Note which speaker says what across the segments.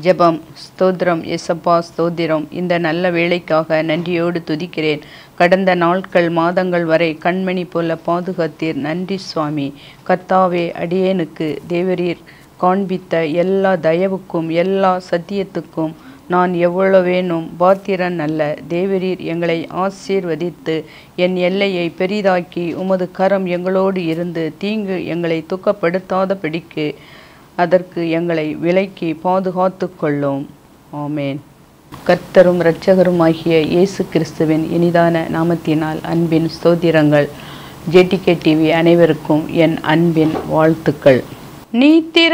Speaker 1: ஜெபம் ஸ்தோத்திரம் எசப்பா ஸ்தோத்திரம் இந்த நல்ல வேலைக்காக நன்றியோடு துதிக்கிறேன் கடந்த நாட்கள் மாதங்கள் வரை கண்மணி போல பாதுகாத்தீர் நன்றி சுவாமி கர்த்தாவே அடியேனுக்கு தேவரீர் காண்பித்த எல்லா தயவுக்கும் எல்லா சத்தியத்துக்கும் நான் எவ்வளவேனும் பாத்திரன் அல்ல தேவரீர் எங்களை ஆசீர்வதித்து என் எல்லையை பெரிதாக்கி உமது கரம் எங்களோடு இருந்து தீங்கு எங்களை துக்கப்படுத்தாதபடிக்கு அதற்கு எங்களை விலக்கி பாதுகாத்து கொள்ளும் ஆமேன் கர்த்தரும் இரட்சகருமாகிய இயேசு கிறிஸ்துவின் இனிதான நாமத்தினால் அன்பின் ஸ்தோத்திரங்கள் ஜேடிகே டிவி அனைவருக்கும் என் அன்பின் வாழ்த்துக்கள் நீ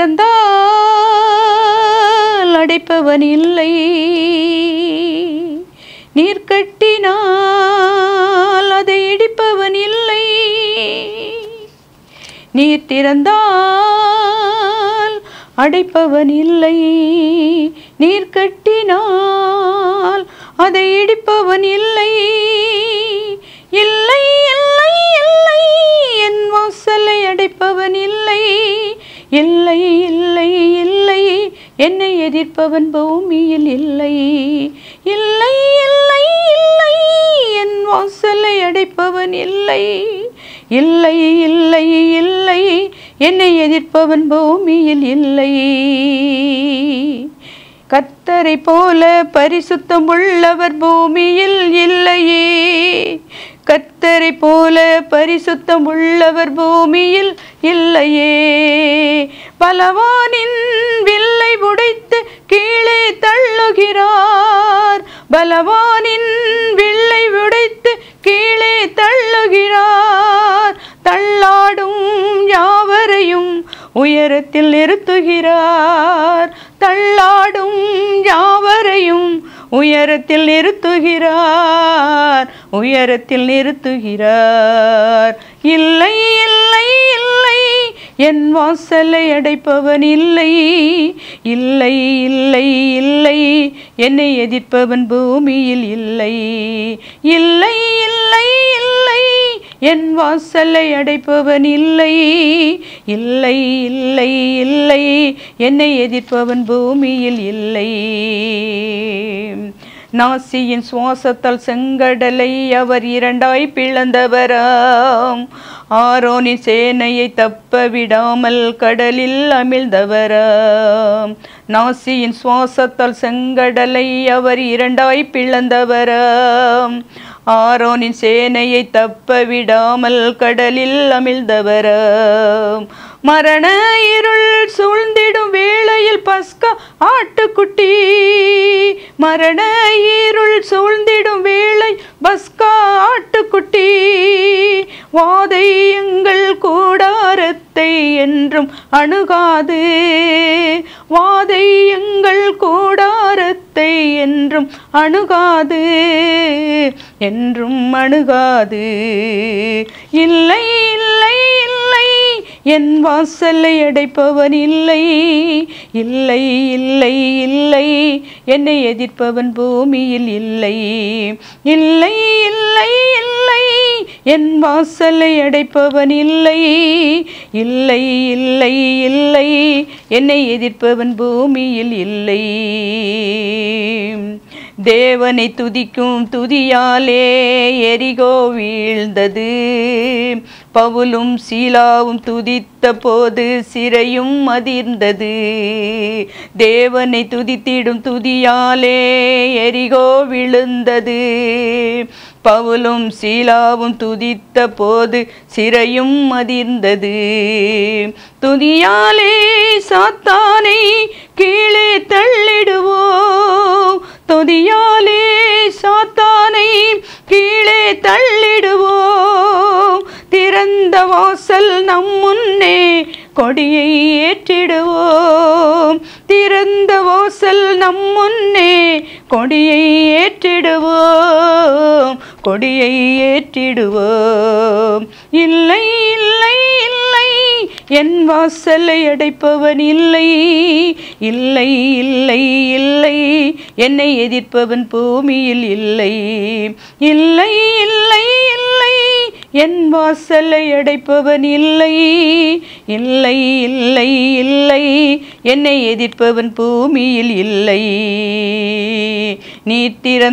Speaker 1: திறந்தால் அடைப்பவன் இல்லை நீர் கட்டினால் அதை இடிப்பவன் இல்லை நீர் திறந்தால் அடைப்பவன் இல்லை நீர் கட்டினால் அதை இடிப்பவன் இல்லை இல்லை இல்லை இல்லை என் வாசலை அடைப்பவன் இல்லை இல்லை இல்லை இல்லை என்னை எதிர்ப்பவன் பூமியில் இல்லை இல்லை இல்லை இல்லை என் வாசலை அடைப்பவன் இல்லை இல்லை இல்லை இல்லை என்னை எதிர்ப்பவன் பூமியில் இல்லை கர்த்தரை போல பரிசுத்தம் உள்ளவர் பூமியில் இல்லையே கர்த்தரை போல பரிசுத்தம் உள்ளவர் பூமியில் இல்லையே பலவானின் வில்லை உடைத்து கீழே தள்ளுகிறார் பலவானின் வில்லை உடைத்து கீழே தள்ளுகிறார் தள்ளாடும் யாவரையும் உயரத்தில் நிறுத்துகிறார் தள்ளாடும் யாவரையும் உயரத்தில் நிறுத்துகிறார் உயரத்தில் நிறுத்துகிறார் இல்லை இல்லை இல்லை என் வாசலை அடைப்பவன் இல்லை இல்லை இல்லை இல்லை என்னை எதிர்ப்பவன் பூமியில் இல்லை இல்லை இல்லை இல்லை என் வாசலை அடைப்பவன் இல்லை இல்லை இல்லை இல்லை என்னை எதிர்ப்பவன் பூமியில் இல்லை நாசியின் சுவாசத்தால் செங்கடலை அவர் இரண்டாய் பிளந்தவராம் ஆரோனின் சேனையை தப்ப விடாமல் கடலில் அமிழ்ந்தவராம் நாசியின் சுவாசத்தால் செங்கடலை அவர் இரண்டாய் பிளந்தவராம் ஆரோனின் சேனையை தப்ப விடாமல் கடலில் அமிழ்ந்தவராம் மரண இருள் சூழ்ந்திடும் வேளையில் பஸ்கா ஆட்டுக்குட்டி மரண இருள் சூழ்ந்திடும் வேளை பஸ்கா ஆட்டுக்குட்டி வாதை எங்கள் கூடாரத்தை என்றும் அணுகாது வாதை எங்கள் கூடாரத்தை என்றும் அணுகாது என்றும் அணுகாது இல்லை இல்லை இல்லை என் வாசலை அடைப்பவன் இல்லை இல்லை இல்லை இல்லை என்னை எதிர்ப்பவன் பூமியில் இல்லை இல்லை இல்லை இல்லை என் வாசலை அடைப்பவன் இல்லை இல்லை இல்லை இல்லை என்னை எதிர்ப்பவன் பூமியில் இல்லை தேவனை துதிக்கும் துதியாலே எரிகோ வீழ்ந்தது பவுலும் சீலாவும் துதித்த போது சிறையும் அதிர்ந்தது தேவனை துதித்திடும் துதியாலே எரிகோ விழுந்தது பவுலும் சீலாவும் துதித்த போது சிறையும் அதிர்ந்தது துதியாலே சாத்தானை கீழே தள்ளிடுவோம் துதியாலே சாத்தானை கீழே தள்ளிடுவோம் திறந்த வாசல் நம் முன்னே கொடியை ஏற்றிடுவோம் திறந்த வாசல் நம் முன்னே கொடியை ஏற்றிடுவோம் கொடியை ஏற்றிடுவோம் இல்லை இல்லை இல்லை என் வாசலை அடைப்பவன் இல்லை இல்லை இல்லை இல்லை என்னை எதிர்ப்பவன் பூமியில் இல்லை இல்லை இல்லை இல்லை என் வாசலை அடைப்பவன் இல்லை இல்லை இல்லை இல்லை என்னை எதிர்ப்பவன் பூமியில் இல்லை நீ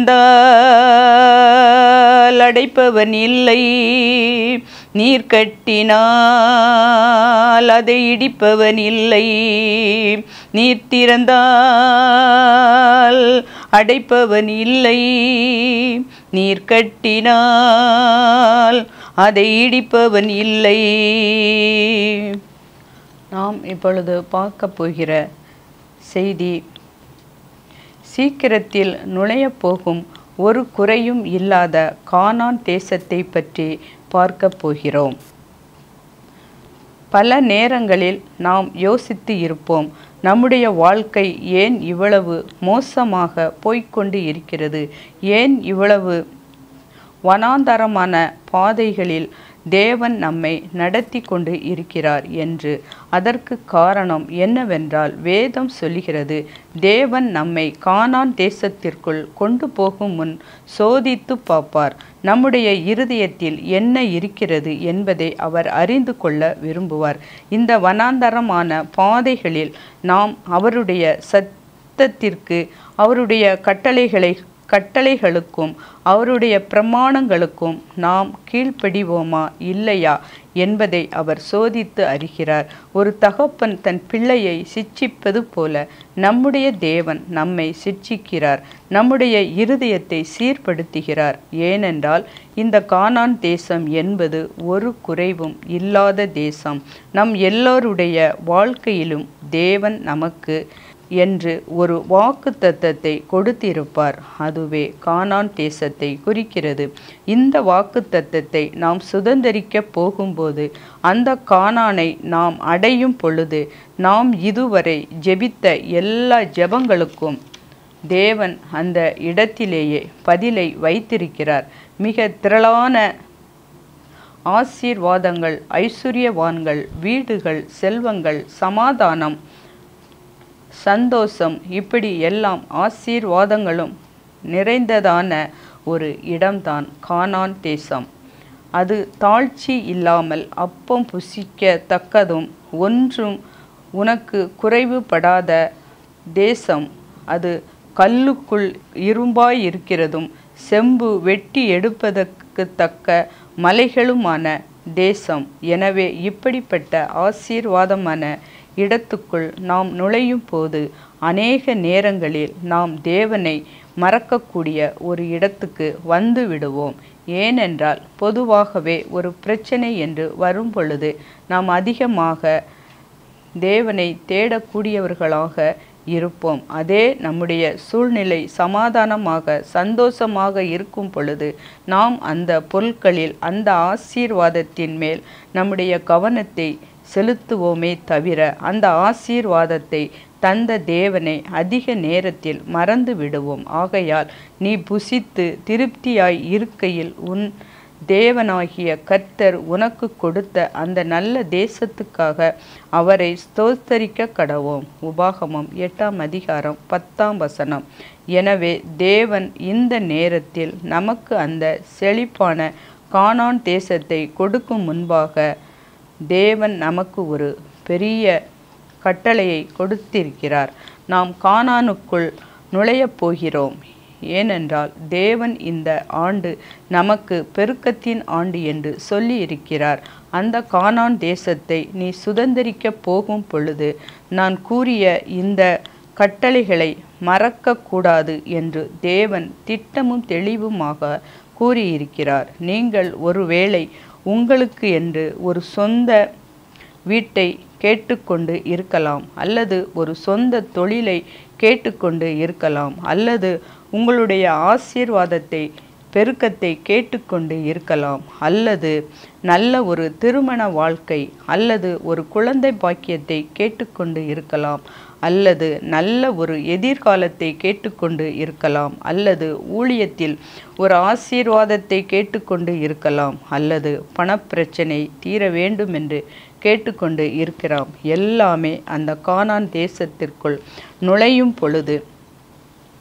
Speaker 1: திறந்தால் அடைப்பவன் இல்லை நீர் கட்டினால் அதை இடிப்பவன் இல்லை நீர் திறந்தால் அடைப்பவன் இல்லை நீர் கட்டினால் அதை இடிப்பவன் இல்லை நாம் இப்பொழுது பார்க்க போகிற செய்தி சீக்கிரத்தில் நுழையப் போகும் ஒரு குறையும் இல்லாத கானான் தேசத்தை பற்றி பார்க்க போகிறோம் பல நேரங்களில் நாம் யோசித்து இருப்போம் நம்முடைய வாழ்க்கை ஏன் இவ்வளவு மோசமாக போய்க்கொண்டு இருக்கிறது ஏன் இவ்வளவு வனாந்தரமான பாதைகளில் தேவன் நம்மை நடத்தி கொண்டு இருக்கிறார் என்று அதற்கு காரணம் என்னவென்றால் வேதம் சொல்லுகிறது தேவன் நம்மை கானான் தேசத்திற்குள் கொண்டு போகும் முன் சோதித்து பார்ப்பார் நம்முடைய இருதயத்தில் என்ன இருக்கிறது என்பதை அவர் அறிந்து கொள்ள விரும்புவார் இந்த வனாந்தரமான பாதைகளில் நாம் அவருடைய சத்தத்திற்கு அவருடைய கட்டளைகளை கட்டளைகளுக்கும் அவருடைய பிரமாணங்களுக்கும் நாம் கீழ்ப்படிவோமா இல்லையா என்பதை அவர் சோதித்து அறிகிறார் ஒரு தகப்பன் தன் பிள்ளையை சிட்சிப்பது போல நம்முடைய தேவன் நம்மை சிட்சிக்கிறார் நம்முடைய இருதயத்தை சீர்படுத்துகிறார் ஏனென்றால் இந்த கானான் தேசம் என்பது ஒரு குறைவும் இல்லாத தேசம் நம் எல்லோருடைய வாழ்க்கையிலும் தேவன் நமக்கு என்று ஒரு வாக்கு தத்தத்தை கொடுத்திருப்பார் அதுவே கானான் தேசத்தை குறிக்கிறது இந்த வாக்கு தத்தத்தை நாம் சுதந்திரிக்க போகும்போது அந்த கானானை நாம் அடையும் பொழுது நாம் இதுவரை ஜெபித்த எல்லா ஜெபங்களுக்கும் தேவன் அந்த இடத்திலேயே பதிலை வைத்திருக்கிறார் மிக திரளான ஆசீர்வாதங்கள் ஐஸ்வர்யவான்கள் வீடுகள் செல்வங்கள் சமாதானம் சந்தோஷம் இப்படி எல்லாம் ஆசீர்வாதங்களும் நிறைந்ததான ஒரு இடம்தான் கானான் தேசம் அது தாழ்ச்சி இல்லாமல் அப்பம் புசிக்கத்தக்கதும் ஒன்றும் உனக்கு குறைவுபடாத தேசம் அது கல்லுக்குள் இரும்பாய் இருக்கிறதும் செம்பு வெட்டி எடுப்பதற்கு தக்க மலைகளுமான தேசம் எனவே இப்படிப்பட்ட ஆசீர்வாதமான இடத்துக்குள் நாம் நுழையும் போது அநேக நேரங்களில் நாம் தேவனை மறக்கக்கூடிய ஒரு இடத்துக்கு வந்து விடுவோம் ஏனென்றால் பொதுவாகவே ஒரு பிரச்சனை என்று வரும் பொழுது நாம் அதிகமாக தேவனை தேடக்கூடியவர்களாக இருப்போம் அதே நம்முடைய சூழ்நிலை சமாதானமாக சந்தோஷமாக இருக்கும் பொழுது நாம் அந்த பொருட்களில் அந்த ஆசீர்வாதத்தின் மேல் நம்முடைய கவனத்தை செலுத்துவோமே தவிர அந்த ஆசீர்வாதத்தை தந்த தேவனை அதிக நேரத்தில் மறந்து விடுவோம் ஆகையால் நீ புசித்து திருப்தியாய் இருக்கையில் உன் தேவனாகிய கர்த்தர் உனக்கு கொடுத்த அந்த நல்ல தேசத்துக்காக அவரை ஸ்தோத்தரிக்க கடவோம் உபாகமம் எட்டாம் அதிகாரம் பத்தாம் வசனம் எனவே தேவன் இந்த நேரத்தில் நமக்கு அந்த செழிப்பான கானான் தேசத்தை கொடுக்கும் முன்பாக தேவன் நமக்கு ஒரு பெரிய கட்டளையை கொடுத்திருக்கிறார் நாம் கானானுக்குள் நுழையப் போகிறோம் ஏனென்றால் தேவன் இந்த ஆண்டு நமக்கு பெருக்கத்தின் ஆண்டு என்று சொல்லி இருக்கிறார் அந்த கானான் தேசத்தை நீ சுதந்திரிக்க போகும் பொழுது நான் கூறிய இந்த கட்டளைகளை மறக்கக்கூடாது என்று தேவன் திட்டமும் தெளிவுமாக கூறியிருக்கிறார் நீங்கள் ஒருவேளை உங்களுக்கு என்று ஒரு சொந்த வீட்டை கேட்டுக்கொண்டு இருக்கலாம் அல்லது ஒரு சொந்த தொழிலை கேட்டுக்கொண்டு இருக்கலாம் அல்லது உங்களுடைய ஆசீர்வாதத்தை பெருக்கத்தை கேட்டுக்கொண்டு இருக்கலாம் அல்லது நல்ல ஒரு திருமண வாழ்க்கை அல்லது ஒரு குழந்தை பாக்கியத்தை கேட்டுக்கொண்டு இருக்கலாம் அல்லது நல்ல ஒரு எதிர்காலத்தை கேட்டுக்கொண்டு இருக்கலாம் அல்லது ஊழியத்தில் ஒரு ஆசீர்வாதத்தை கேட்டுக்கொண்டு இருக்கலாம் அல்லது பணப்பிரச்சனை தீர வேண்டும் என்று கேட்டுக்கொண்டு இருக்கிறோம் எல்லாமே அந்த கானான் தேசத்திற்குள் நுழையும் பொழுது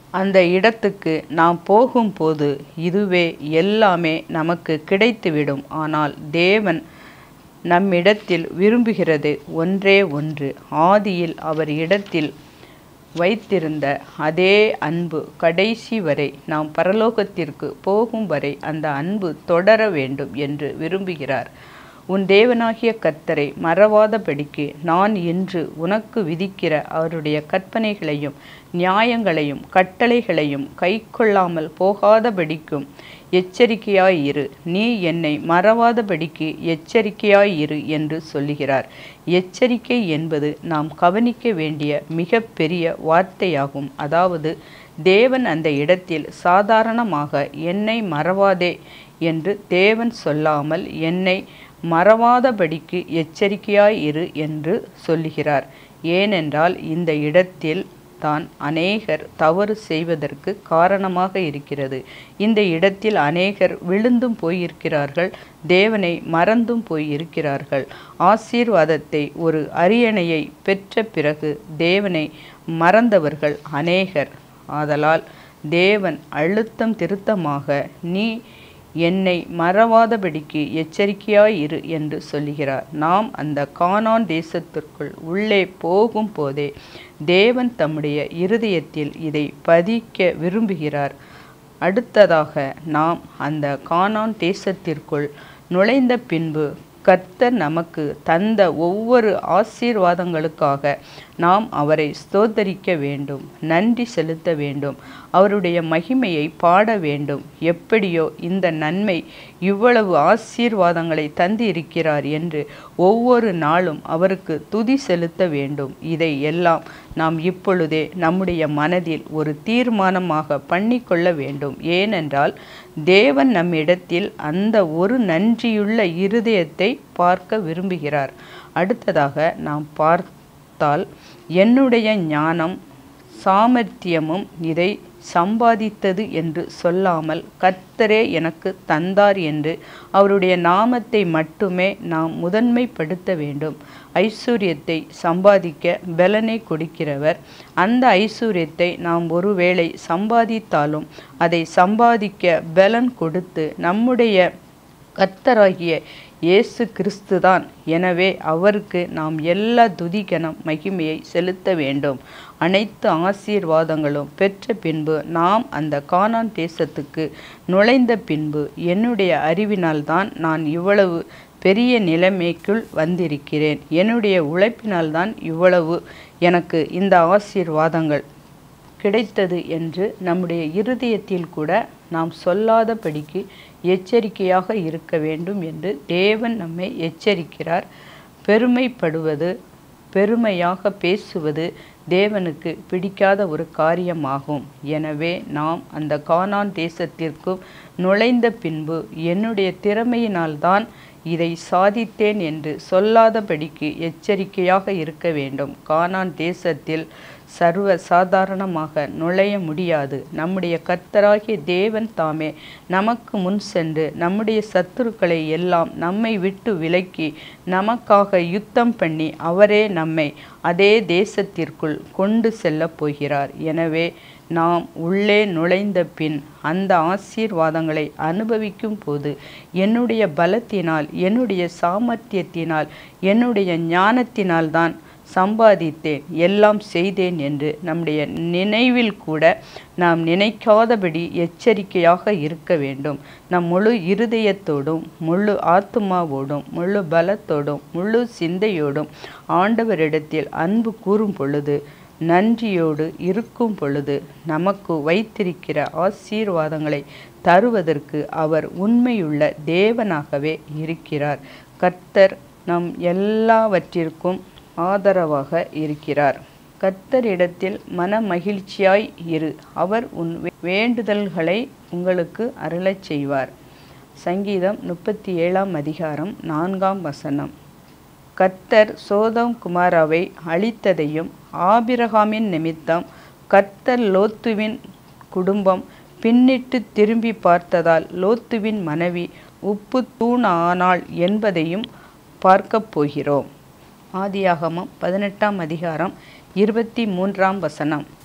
Speaker 1: அந்த இடத்துக்கு நாம் போகும்போது இதுவே எல்லாமே நமக்கு கிடைத்துவிடும் ஆனால் தேவன் நம்மிடத்தில் விரும்புகிறது ஒன்றே ஒன்று ஆதியில் அவர் இடத்தில் வைத்திருந்த அதே அன்பு கடைசி வரை நாம் பரலோகத்திற்கு போகும் வரை அந்த அன்பு தொடர வேண்டும் என்று விரும்புகிறார் உன் தேவனாகிய கர்த்தரை மறவாதபடிக்கு நான் இன்று உனக்கு விதிக்கிற அவருடைய கற்பனைகளையும் நியாயங்களையும் கட்டளைகளையும் கைக்கொள்ளாமல் போகாதபடிக்கும் எச்சரிக்கையாயிரு நீ என்னை மறவாதபடிக்கு எச்சரிக்கையாயிரு என்று சொல்லுகிறார் எச்சரிக்கை என்பது நாம் கவனிக்க வேண்டிய மிக பெரிய வார்த்தையாகும் அதாவது தேவன் அந்த இடத்தில் சாதாரணமாக என்னை மறவாதே என்று தேவன் சொல்லாமல் என்னை மறவாதபடிக்கு எச்சரிக்கையாயிரு என்று சொல்லுகிறார் ஏனென்றால் இந்த இடத்தில் தான் அநேகர் தவறு செய்வதற்கு காரணமாக இருக்கிறது இந்த இடத்தில் அநேகர் விழுந்தும் போயிருக்கிறார்கள் தேவனை மறந்தும் போயிருக்கிறார்கள் ஆசீர்வாதத்தை ஒரு அரியணையை பெற்ற பிறகு தேவனை மறந்தவர்கள் அநேகர் ஆதலால் தேவன் அழுத்தம் திருத்தமாக நீ என்னை மறவாதபடிக்கு எச்சரிக்கையாயிரு என்று சொல்லுகிறார் நாம் அந்த கானான் தேசத்திற்குள் உள்ளே போகும் போதே தேவன் தம்முடைய இருதயத்தில் இதை பதிக்க விரும்புகிறார் அடுத்ததாக நாம் அந்த கானான் தேசத்திற்குள் நுழைந்த பின்பு கர்த்தர் நமக்கு தந்த ஒவ்வொரு ஆசீர்வாதங்களுக்காக நாம் அவரை ஸ்தோத்தரிக்க வேண்டும் நன்றி செலுத்த வேண்டும் அவருடைய மகிமையை பாட வேண்டும் எப்படியோ இந்த நன்மை இவ்வளவு ஆசீர்வாதங்களை தந்து இருக்கிறார் என்று ஒவ்வொரு நாளும் அவருக்கு துதி செலுத்த வேண்டும் இதை எல்லாம் நாம் இப்பொழுதே நம்முடைய மனதில் ஒரு தீர்மானமாக பண்ணிக்கொள்ள வேண்டும் ஏனென்றால் தேவன் நம்மிடத்தில் அந்த ஒரு நன்றியுள்ள இருதயத்தை பார்க்க விரும்புகிறார் அடுத்ததாக நாம் பார்த்தால் என்னுடைய ஞானம் சாமர்த்தியமும் இதை சம்பாதித்தது என்று சொல்லாமல் கர்த்தரே எனக்கு தந்தார் என்று அவருடைய நாமத்தை மட்டுமே நாம் முதன்மைப்படுத்த வேண்டும் ஐஸ்வர்யத்தை சம்பாதிக்க பலனை கொடுக்கிறவர் அந்த ஐஸ்வர்யத்தை நாம் ஒருவேளை சம்பாதித்தாலும் அதை சம்பாதிக்க பலன் கொடுத்து நம்முடைய கர்த்தராகிய இயேசு கிறிஸ்துதான் எனவே அவருக்கு நாம் எல்லா துதிகனம் மகிமையை செலுத்த வேண்டும் அனைத்து ஆசீர்வாதங்களும் பெற்ற பின்பு நாம் அந்த கானான் தேசத்துக்கு நுழைந்த பின்பு என்னுடைய அறிவினால்தான் நான் இவ்வளவு பெரிய நிலைமைக்குள் வந்திருக்கிறேன் என்னுடைய உழைப்பினால்தான் இவ்வளவு எனக்கு இந்த ஆசீர்வாதங்கள் கிடைத்தது என்று நம்முடைய இருதயத்தில் கூட நாம் சொல்லாதபடிக்கு எச்சரிக்கையாக இருக்க வேண்டும் என்று தேவன் நம்மை எச்சரிக்கிறார் பெருமைப்படுவது பெருமையாக பேசுவது தேவனுக்கு பிடிக்காத ஒரு காரியமாகும் எனவே நாம் அந்த கானான் தேசத்திற்கும் நுழைந்த பின்பு என்னுடைய திறமையினால்தான் இதை சாதித்தேன் என்று சொல்லாதபடிக்கு எச்சரிக்கையாக இருக்க வேண்டும் கானான் தேசத்தில் சர்வ சாதாரணமாக நுழைய முடியாது நம்முடைய கர்த்தராகிய தேவன் தாமே நமக்கு முன் சென்று நம்முடைய சத்துருக்களை எல்லாம் நம்மை விட்டு விலக்கி நமக்காக யுத்தம் பண்ணி அவரே நம்மை அதே தேசத்திற்குள் கொண்டு செல்லப் போகிறார் எனவே நாம் உள்ளே நுழைந்த பின் அந்த ஆசீர்வாதங்களை அனுபவிக்கும் போது என்னுடைய பலத்தினால் என்னுடைய சாமர்த்தியத்தினால் என்னுடைய ஞானத்தினால் தான் சம்பாதித்தேன் எல்லாம் செய்தேன் என்று நம்முடைய நினைவில் கூட நாம் நினைக்காதபடி எச்சரிக்கையாக இருக்க வேண்டும் நம் முழு இருதயத்தோடும் முழு ஆத்துமாவோடும் முழு பலத்தோடும் முழு சிந்தையோடும் ஆண்டவரிடத்தில் அன்பு கூறும் பொழுது நன்றியோடு இருக்கும் பொழுது நமக்கு வைத்திருக்கிற ஆசீர்வாதங்களை தருவதற்கு அவர் உண்மையுள்ள தேவனாகவே இருக்கிறார் கர்த்தர் நம் எல்லாவற்றிற்கும் ஆதரவாக இருக்கிறார் கர்த்தரிடத்தில் மன மகிழ்ச்சியாய் இரு அவர் உன் வேண்டுதல்களை உங்களுக்கு அருளச் செய்வார் சங்கீதம் முப்பத்தி ஏழாம் அதிகாரம் நான்காம் வசனம் கர்த்தர் சோதம் குமாராவை அழித்ததையும் ஆபிரகாமின் நிமித்தம் கர்த்தர் லோத்துவின் குடும்பம் பின்னிட்டு திரும்பி பார்த்ததால் லோத்துவின் மனைவி உப்பு தூண் ஆனாள் என்பதையும் பார்க்கப் போகிறோம் ஆதியாகமம் பதினெட்டாம் அதிகாரம் இருபத்தி மூன்றாம் வசனம்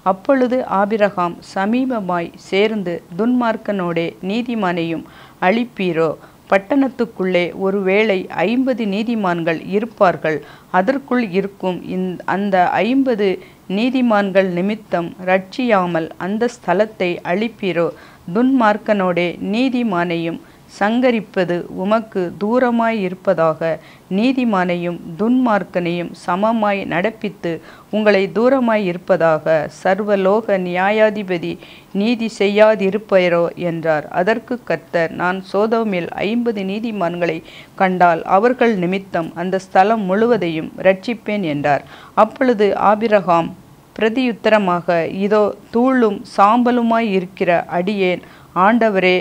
Speaker 1: அப்பொழுது ஆபிரகாம் சமீபமாய் சேர்ந்து துன்மார்க்கனோடே நீதிமானையும் அழிப்பீரோ பட்டணத்துக்குள்ளே ஒருவேளை ஐம்பது நீதிமான்கள் இருப்பார்கள் அதற்குள் இருக்கும் இந்த அந்த ஐம்பது நீதிமான்கள் நிமித்தம் ரட்சியாமல் அந்த ஸ்தலத்தை அழிப்பீரோ துன்மார்க்கனோடே நீதிமானையும் சங்கரிப்பது உமக்கு தூரமாய் இருப்பதாக நீதிமானையும் துன்மார்க்கனையும் சமமாய் நடப்பித்து உங்களை தூரமாய் இருப்பதாக சர்வலோக நியாயாதிபதி நீதி செய்யாதிருப்பரோ என்றார் அதற்கு கர்த்தர் நான் சோதோமில் ஐம்பது நீதிமான்களை கண்டால் அவர்கள் நிமித்தம் அந்த ஸ்தலம் முழுவதையும் ரட்சிப்பேன் என்றார் அப்பொழுது ஆபிரகாம் பிரதியுத்தரமாக இதோ தூளும் சாம்பலுமாய் இருக்கிற அடியேன் ஆண்டவரே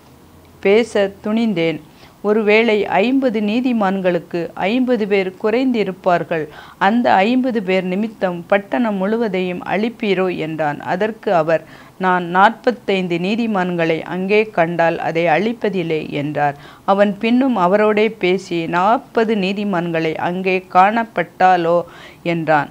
Speaker 1: பேச துணிந்தேன் ஒருவேளை ஐம்பது நீதிமான்களுக்கு ஐம்பது பேர் குறைந்திருப்பார்கள் அந்த ஐம்பது பேர் நிமித்தம் பட்டணம் முழுவதையும் அழிப்பீரோ என்றான் அதற்கு அவர் நான் நாற்பத்தைந்து நீதிமான்களை அங்கே கண்டால் அதை அழிப்பதில்லை என்றார் அவன் பின்னும் அவரோடே பேசி நாற்பது நீதிமான்களை அங்கே காணப்பட்டாலோ என்றான்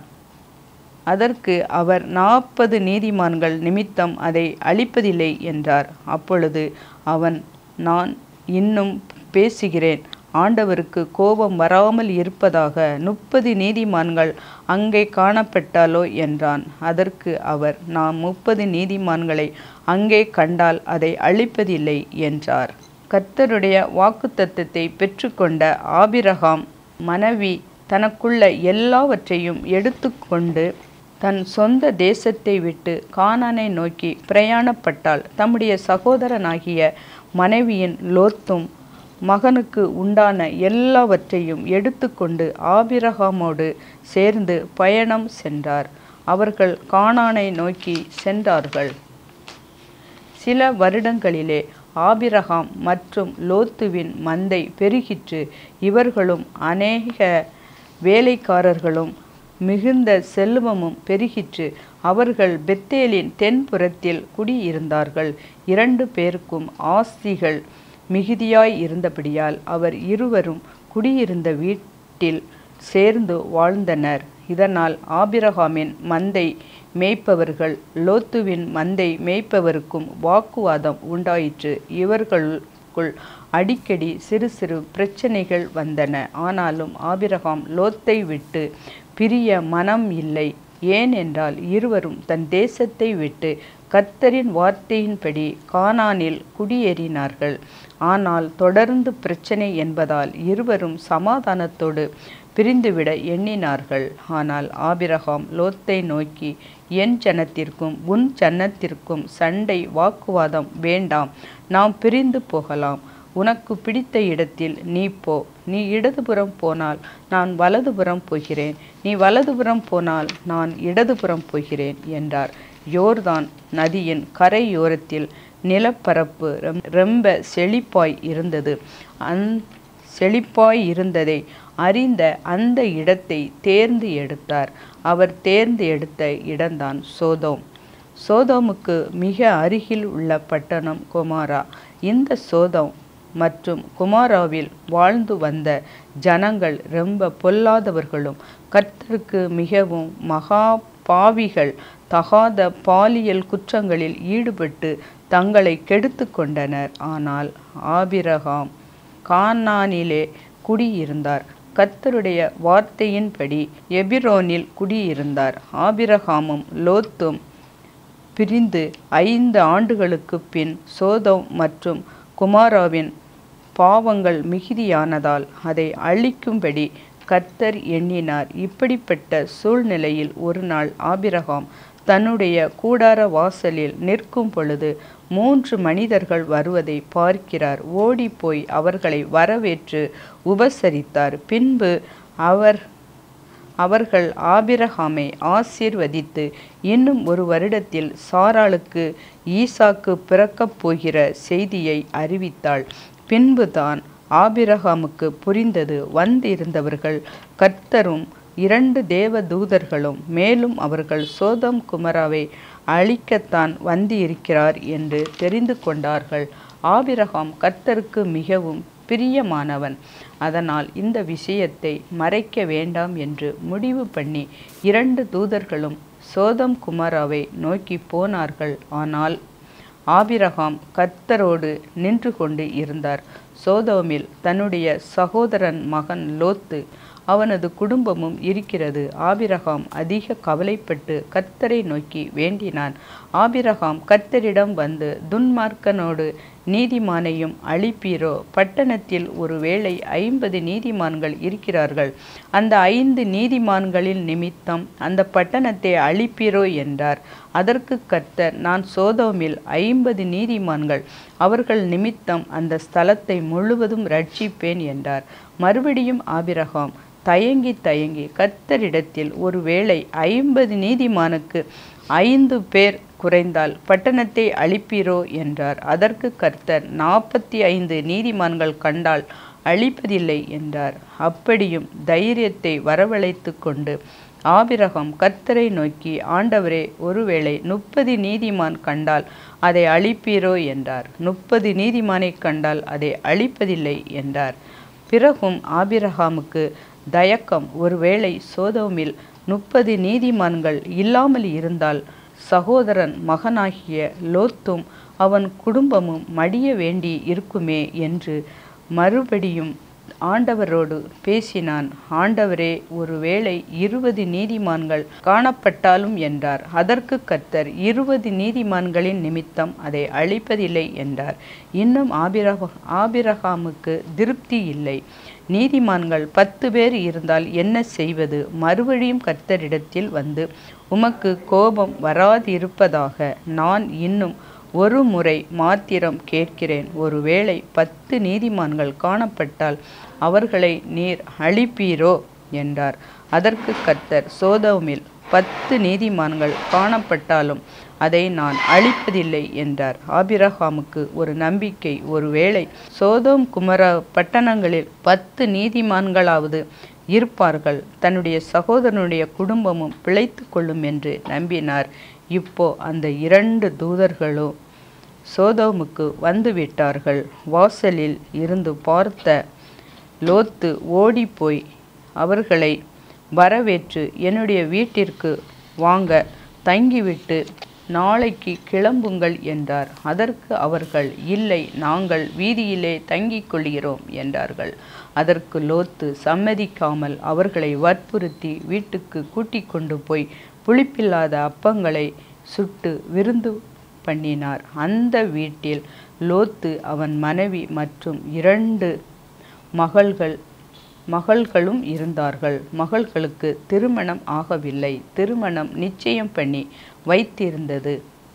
Speaker 1: அதற்கு அவர் நாற்பது நீதிமான்கள் நிமித்தம் அதை அழிப்பதில்லை என்றார் அப்பொழுது அவன் நான் இன்னும் பேசுகிறேன் ஆண்டவருக்கு கோபம் வராமல் இருப்பதாக முப்பது நீதிமான்கள் அங்கே காணப்பட்டாலோ என்றான் அதற்கு அவர் நான் முப்பது நீதிமான்களை அங்கே கண்டால் அதை அழிப்பதில்லை என்றார் கர்த்தருடைய வாக்குத்தத்தத்தை பெற்றுக்கொண்ட ஆபிரகாம் மனைவி தனக்குள்ள எல்லாவற்றையும் எடுத்துக்கொண்டு தன் சொந்த தேசத்தை விட்டு கானானை நோக்கி பிரயாணப்பட்டாள் தம்முடைய சகோதரனாகிய மனைவியின் லோத்தும் மகனுக்கு உண்டான எல்லாவற்றையும் எடுத்துக்கொண்டு ஆபிரகாமோடு சேர்ந்து பயணம் சென்றார் அவர்கள் கானானை நோக்கி சென்றார்கள் சில வருடங்களிலே ஆபிரகாம் மற்றும் லோத்துவின் மந்தை பெருகிற்று இவர்களும் அநேக வேலைக்காரர்களும் மிகுந்த செல்வமும் பெருகிற்று அவர்கள் பெத்தேலின் தென்புறத்தில் குடியிருந்தார்கள் இரண்டு பேருக்கும் ஆஸ்திகள் மிகுதியாய் இருந்தபடியால் அவர் இருவரும் குடியிருந்த வீட்டில் சேர்ந்து வாழ்ந்தனர் இதனால் ஆபிரகாமின் மந்தை மேய்ப்பவர்கள் லோத்துவின் மந்தை மேய்ப்பவருக்கும் வாக்குவாதம் உண்டாயிற்று இவர்களுக்குள் அடிக்கடி சிறு சிறு பிரச்சனைகள் வந்தன ஆனாலும் ஆபிரகாம் லோத்தை விட்டு பிரிய மனம் இல்லை ஏனென்றால் இருவரும் தன் தேசத்தை விட்டு கர்த்தரின் வார்த்தையின்படி கானானில் குடியேறினார்கள் ஆனால் தொடர்ந்து பிரச்சனை என்பதால் இருவரும் சமாதானத்தோடு பிரிந்துவிட எண்ணினார்கள் ஆனால் ஆபிரகாம் லோத்தை நோக்கி என் ஜனத்திற்கும் உன் ஜனத்திற்கும் சண்டை வாக்குவாதம் வேண்டாம் நாம் பிரிந்து போகலாம் உனக்கு பிடித்த இடத்தில் நீ போ நீ இடதுபுறம் போனால் நான் வலதுபுறம் போகிறேன் நீ வலதுபுறம் போனால் நான் இடதுபுறம் போகிறேன் என்றார் யோர்தான் நதியின் கரையோரத்தில் நிலப்பரப்பு ரொம்ப செழிப்பாய் இருந்தது அந் செழிப்பாய் இருந்ததை அறிந்த அந்த இடத்தை தேர்ந்து எடுத்தார் அவர் தேர்ந்து எடுத்த இடம்தான் சோதோம் சோதோமுக்கு மிக அருகில் உள்ள பட்டணம் குமாரா இந்த சோதோம் மற்றும் குமாராவில் வாழ்ந்து வந்த ஜனங்கள் ரொம்ப பொல்லாதவர்களும் கர்த்தருக்கு மிகவும் மகா பாவிகள் தகாத பாலியல் குற்றங்களில் ஈடுபட்டு தங்களை கெடுத்து கொண்டனர் ஆனால் ஆபிரகாம் கானானிலே குடியிருந்தார் கர்த்தருடைய வார்த்தையின்படி எபிரோனில் குடியிருந்தார் ஆபிரகாமும் லோத்தும் பிரிந்து ஐந்து ஆண்டுகளுக்கு பின் சோதோம் மற்றும் குமாராவின் பாவங்கள் மிகுதியானதால் அதை அழிக்கும்படி கர்த்தர் எண்ணினார் இப்படிப்பட்ட சூழ்நிலையில் ஒரு நாள் ஆபிரகாம் தன்னுடைய கூடார வாசலில் நிற்கும் பொழுது மூன்று மனிதர்கள் வருவதை பார்க்கிறார் ஓடிப்போய் அவர்களை வரவேற்று உபசரித்தார் பின்பு அவர் அவர்கள் ஆபிரகாமை ஆசீர்வதித்து இன்னும் ஒரு வருடத்தில் சாராளுக்கு ஈசாக்கு பிறக்கப் போகிற செய்தியை அறிவித்தாள் பின்புதான் ஆபிரகாமுக்கு புரிந்தது வந்திருந்தவர்கள் கர்த்தரும் இரண்டு தேவ தூதர்களும் மேலும் அவர்கள் சோதம் குமராவை அழிக்கத்தான் வந்திருக்கிறார் என்று தெரிந்து கொண்டார்கள் ஆபிரகாம் கர்த்தருக்கு மிகவும் பிரியமானவன் அதனால் இந்த விஷயத்தை மறைக்க வேண்டாம் என்று முடிவு பண்ணி இரண்டு தூதர்களும் சோதம் குமாராவை நோக்கி போனார்கள் ஆனால் ஆபிரகாம் கர்த்தரோடு நின்று கொண்டு இருந்தார் சோதோமில் தன்னுடைய சகோதரன் மகன் லோத்து அவனது குடும்பமும் இருக்கிறது ஆபிரகாம் அதிக கவலைப்பட்டு கர்த்தரை நோக்கி வேண்டினான் ஆபிரகாம் கர்த்தரிடம் வந்து துன்மார்க்கனோடு நீதிமானையும் அழிப்பீரோ பட்டணத்தில் ஒருவேளை ஐம்பது நீதிமான்கள் இருக்கிறார்கள் அந்த ஐந்து நீதிமான்களின் நிமித்தம் அந்த பட்டணத்தை அழிப்பீரோ என்றார் அதற்கு கர்த்தர் நான் சோதோமில் ஐம்பது நீதிமான்கள் அவர்கள் நிமித்தம் அந்த ஸ்தலத்தை முழுவதும் ரட்சிப்பேன் என்றார் மறுபடியும் ஆபிரகாம் தயங்கி தயங்கி கர்த்தரிடத்தில் ஒருவேளை ஐம்பது நீதிமானுக்கு ஐந்து பேர் குறைந்தால் பட்டணத்தை அழிப்பீரோ என்றார் அதற்கு கர்த்தர் நாற்பத்தி ஐந்து நீதிமான்கள் கண்டால் அழிப்பதில்லை என்றார் அப்படியும் தைரியத்தை வரவழைத்து கொண்டு ஆபிரகாம் கர்த்தரை நோக்கி ஆண்டவரே ஒருவேளை முப்பது நீதிமான் கண்டால் அதை அழிப்பீரோ என்றார் முப்பது நீதிமானை கண்டால் அதை அழிப்பதில்லை என்றார் பிறகும் ஆபிரகாமுக்கு தயக்கம் ஒருவேளை சோதோமில் முப்பது நீதிமான்கள் இல்லாமல் இருந்தால் சகோதரன் மகனாகிய லோத்தும் அவன் குடும்பமும் மடிய வேண்டி இருக்குமே என்று மறுபடியும் ஆண்டவரோடு பேசினான் ஆண்டவரே ஒருவேளை இருபது நீதிமான்கள் காணப்பட்டாலும் என்றார் அதற்கு கர்த்தர் இருபது நீதிமான்களின் நிமித்தம் அதை அழிப்பதில்லை என்றார் இன்னும் ஆபிரக ஆபிரகாமுக்கு திருப்தி இல்லை நீதிமான்கள் பத்து பேர் இருந்தால் என்ன செய்வது மறுபடியும் கர்த்தரிடத்தில் வந்து உமக்கு கோபம் வராதிருப்பதாக நான் இன்னும் ஒரு முறை மாத்திரம் கேட்கிறேன் ஒருவேளை பத்து நீதிமான்கள் காணப்பட்டால் அவர்களை நீர் அழிப்பீரோ என்றார் அதற்கு கர்த்தர் சோதோமில் பத்து நீதிமான்கள் காணப்பட்டாலும் அதை நான் அழிப்பதில்லை என்றார் ஆபிரகாமுக்கு ஒரு நம்பிக்கை ஒருவேளை சோதோம் குமர பட்டணங்களில் பத்து நீதிமான்களாவது இருப்பார்கள் தன்னுடைய சகோதரனுடைய குடும்பமும் பிழைத்து கொள்ளும் என்று நம்பினார் இப்போ அந்த இரண்டு தூதர்களும் சோதோமுக்கு வந்துவிட்டார்கள் வாசலில் இருந்து பார்த்த லோத்து ஓடிப்போய் அவர்களை வரவேற்று என்னுடைய வீட்டிற்கு வாங்க தங்கிவிட்டு நாளைக்கு கிளம்புங்கள் என்றார் அதற்கு அவர்கள் இல்லை நாங்கள் வீதியிலே தங்கிக் கொள்கிறோம் என்றார்கள் அதற்கு லோத்து சம்மதிக்காமல் அவர்களை வற்புறுத்தி வீட்டுக்கு கூட்டிக் கொண்டு போய் புளிப்பில்லாத அப்பங்களை சுட்டு விருந்து பண்ணினார் அந்த வீட்டில் லோத்து அவன் மனைவி மற்றும் இரண்டு மகள்கள் மகள்களும் இருந்தார்கள் மகள்களுக்கு திருமணம் ஆகவில்லை திருமணம் நிச்சயம் பண்ணி வைத்திருந்தது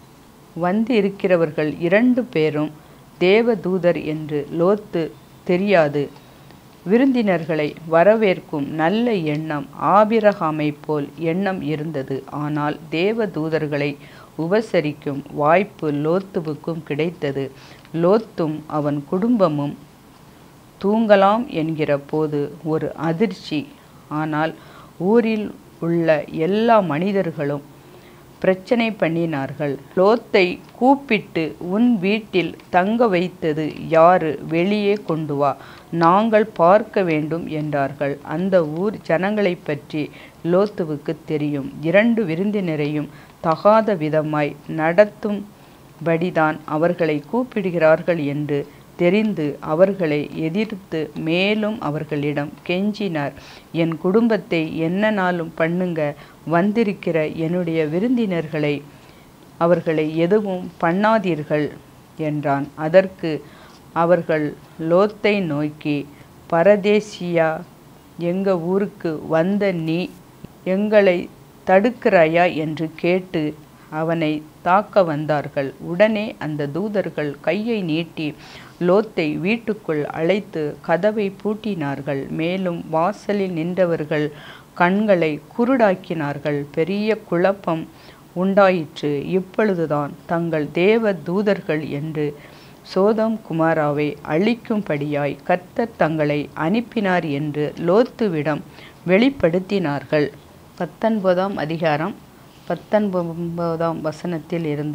Speaker 1: வந்து இருக்கிறவர்கள் இரண்டு பேரும் தேவதூதர் என்று லோத்து தெரியாது விருந்தினர்களை வரவேற்கும் நல்ல எண்ணம் ஆபிரகாமை போல் எண்ணம் இருந்தது ஆனால் தேவதூதர்களை உபசரிக்கும் வாய்ப்பு லோத்துவுக்கும் கிடைத்தது லோத்தும் அவன் குடும்பமும் தூங்கலாம் என்கிற போது ஒரு அதிர்ச்சி ஆனால் ஊரில் உள்ள எல்லா மனிதர்களும் பிரச்சனை பண்ணினார்கள் லோத்தை கூப்பிட்டு உன் வீட்டில் தங்க வைத்தது யாரு வெளியே கொண்டு வா நாங்கள் பார்க்க வேண்டும் என்றார்கள் அந்த ஊர் ஜனங்களை பற்றி லோத்துவுக்கு தெரியும் இரண்டு விருந்தினரையும் தகாத விதமாய் நடத்தும்படிதான் அவர்களை கூப்பிடுகிறார்கள் என்று தெரிந்து அவர்களை எதிர்த்து மேலும் அவர்களிடம் கெஞ்சினார் என் குடும்பத்தை என்ன நாளும் பண்ணுங்க வந்திருக்கிற என்னுடைய விருந்தினர்களை அவர்களை எதுவும் பண்ணாதீர்கள் என்றான் அதற்கு அவர்கள் லோத்தை நோக்கி பரதேசியா எங்க ஊருக்கு வந்த நீ எங்களை தடுக்கிறாயா என்று கேட்டு அவனை தாக்க வந்தார்கள் உடனே அந்த தூதர்கள் கையை நீட்டி லோத்தை வீட்டுக்குள் அழைத்து கதவை பூட்டினார்கள் மேலும் வாசலில் நின்றவர்கள் கண்களை குருடாக்கினார்கள் பெரிய குழப்பம் உண்டாயிற்று இப்பொழுதுதான் தங்கள் தேவ தூதர்கள் என்று சோதம் குமாராவை அழிக்கும்படியாய் கர்த்தர் தங்களை அனுப்பினார் என்று லோத்துவிடம் வெளிப்படுத்தினார்கள் பத்தொன்பதாம் அதிகாரம் பத்தொன்பதாம் வசனத்தில் இருந்து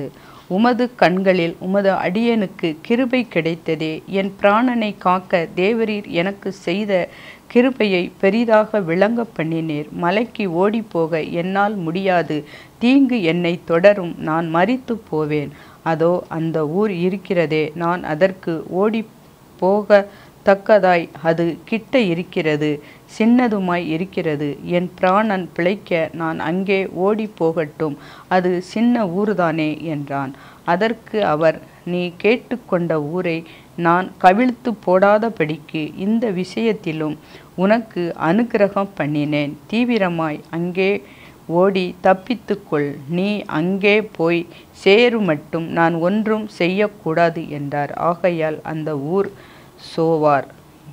Speaker 1: உமது கண்களில் உமது அடியனுக்கு கிருபை கிடைத்ததே என் பிராணனை காக்க தேவரீர் எனக்கு செய்த கிருபையை பெரிதாக விளங்க பண்ணினீர் மலைக்கு ஓடிப்போக என்னால் முடியாது தீங்கு என்னை தொடரும் நான் மரித்து போவேன் அதோ அந்த ஊர் இருக்கிறதே நான் அதற்கு ஓடி போக தக்கதாய் அது கிட்ட இருக்கிறது சின்னதுமாய் இருக்கிறது என் பிராணன் பிழைக்க நான் அங்கே ஓடி போகட்டும் அது சின்ன ஊர்தானே என்றான் அதற்கு அவர் நீ கேட்டுக்கொண்ட ஊரை நான் கவிழ்த்து போடாதபடிக்கு இந்த விஷயத்திலும் உனக்கு அனுக்கிரகம் பண்ணினேன் தீவிரமாய் அங்கே ஓடி தப்பித்துக்கொள் நீ அங்கே போய் சேரு மட்டும் நான் ஒன்றும் செய்யக்கூடாது என்றார் ஆகையால் அந்த ஊர் சோவார்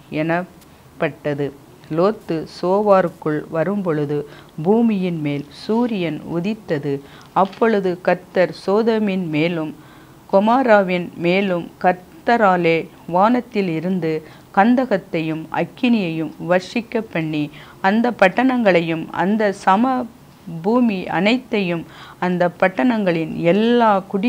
Speaker 1: எனப்பட்டது லோத்து சோவாருக்குள் வரும்பொழுது பூமியின் மேல் சூரியன் உதித்தது அப்பொழுது கர்த்தர் சோதமின் மேலும் கொமாராவின் மேலும் கர்த்தராலே வானத்தில் இருந்து கந்தகத்தையும் அக்கினியையும் வர்ஷிக்க பண்ணி அந்த பட்டணங்களையும் அந்த சம பூமி அனைத்தையும் அந்த பட்டணங்களின் எல்லா குடி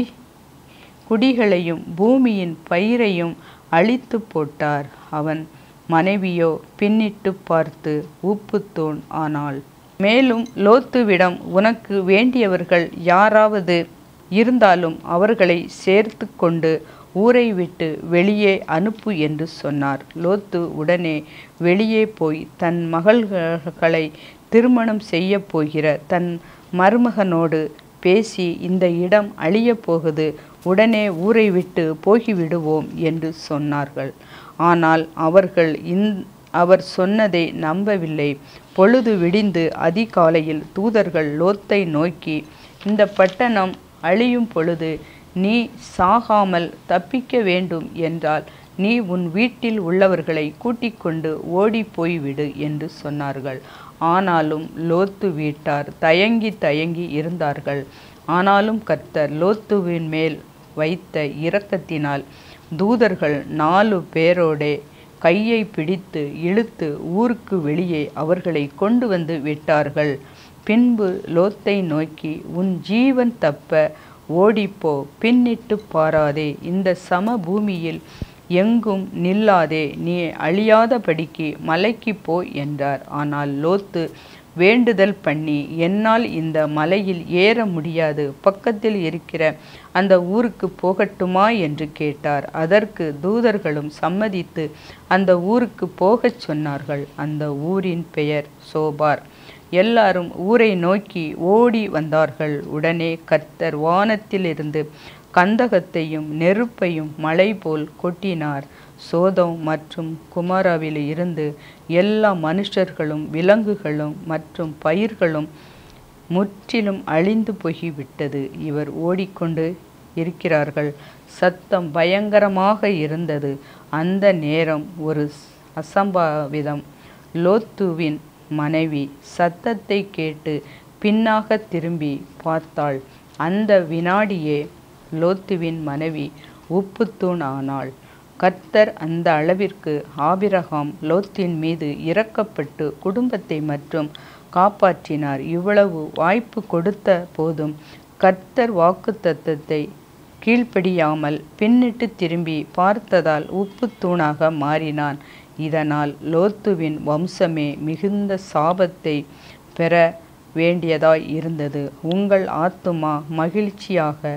Speaker 1: குடிகளையும் பூமியின் பயிரையும் அழித்து போட்டார் அவன் மனைவியோ பின்னிட்டு பார்த்து உப்புத்தூண் ஆனாள் மேலும் லோத்துவிடம் உனக்கு வேண்டியவர்கள் யாராவது இருந்தாலும் அவர்களை சேர்த்து கொண்டு ஊரை விட்டு வெளியே அனுப்பு என்று சொன்னார் லோத்து உடனே வெளியே போய் தன் மகள்களை திருமணம் செய்ய போகிற தன் மருமகனோடு பேசி இந்த இடம் அழியப் போகுது உடனே ஊரை விட்டு போகிவிடுவோம் என்று சொன்னார்கள் ஆனால் அவர்கள் இந் அவர் சொன்னதை நம்பவில்லை பொழுது விடிந்து அதிகாலையில் தூதர்கள் லோத்தை நோக்கி இந்த பட்டணம் அழியும் பொழுது நீ சாகாமல் தப்பிக்க வேண்டும் என்றால் நீ உன் வீட்டில் உள்ளவர்களை கூட்டிக் கொண்டு ஓடி போய்விடு என்று சொன்னார்கள் ஆனாலும் லோத்து வீட்டார் தயங்கி தயங்கி இருந்தார்கள் ஆனாலும் கர்த்தர் லோத்துவின் மேல் வைத்த இரக்கத்தினால் தூதர்கள் நாலு பேரோடே கையை பிடித்து இழுத்து ஊருக்கு வெளியே அவர்களை கொண்டு வந்து விட்டார்கள் பின்பு லோத்தை நோக்கி உன் ஜீவன் தப்ப ஓடிப்போ பின்னிட்டு பாராதே இந்த சம பூமியில் எங்கும் நில்லாதே நீ அழியாதபடிக்கு மலைக்கு போ என்றார் ஆனால் லோத்து வேண்டுதல் பண்ணி என்னால் இந்த மலையில் ஏற முடியாது பக்கத்தில் இருக்கிற அந்த ஊருக்கு போகட்டுமா என்று கேட்டார் அதற்கு தூதர்களும் சம்மதித்து அந்த ஊருக்கு போகச் சொன்னார்கள் அந்த ஊரின் பெயர் சோபார் எல்லாரும் ஊரை நோக்கி ஓடி வந்தார்கள் உடனே கர்த்தர் வானத்திலிருந்து கந்தகத்தையும் நெருப்பையும் மழை போல் கொட்டினார் சோதம் மற்றும் குமாராவில் இருந்து எல்லா மனுஷர்களும் விலங்குகளும் மற்றும் பயிர்களும் முற்றிலும் அழிந்து போய்விட்டது இவர் ஓடிக்கொண்டு இருக்கிறார்கள் சத்தம் பயங்கரமாக இருந்தது அந்த நேரம் ஒரு அசம்பாவிதம் லோத்துவின் மனைவி சத்தத்தை கேட்டு பின்னாக திரும்பி பார்த்தாள் அந்த வினாடியே லோத்துவின் மனைவி உப்புத்தூண் ஆனாள் கர்த்தர் அந்த அளவிற்கு ஆபிரகாம் லோத்தின் மீது இரக்கப்பட்டு குடும்பத்தை மற்றும் காப்பாற்றினார் இவ்வளவு வாய்ப்பு கொடுத்த போதும் கர்த்தர் வாக்குத்தத்தத்தை கீழ்ப்படியாமல் பின்னிட்டு திரும்பி பார்த்ததால் உப்பு தூணாக மாறினான் இதனால் லோத்துவின் வம்சமே மிகுந்த சாபத்தை பெற வேண்டியதாய் இருந்தது உங்கள் ஆத்துமா மகிழ்ச்சியாக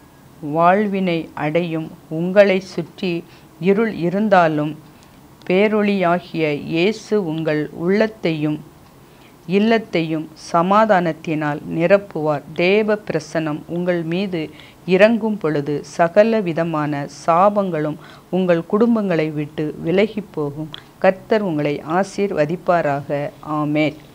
Speaker 1: வாழ்வினை அடையும் உங்களை சுற்றி இருள் இருந்தாலும் பேரொளியாகிய இயேசு உங்கள் உள்ளத்தையும் இல்லத்தையும் சமாதானத்தினால் நிரப்புவார் தேவ பிரசனம் உங்கள் மீது இறங்கும் பொழுது சகல விதமான சாபங்களும் உங்கள் குடும்பங்களை விட்டு விலகி போகும் கர்த்தர் உங்களை ஆசீர்வதிப்பாராக ஆமேன்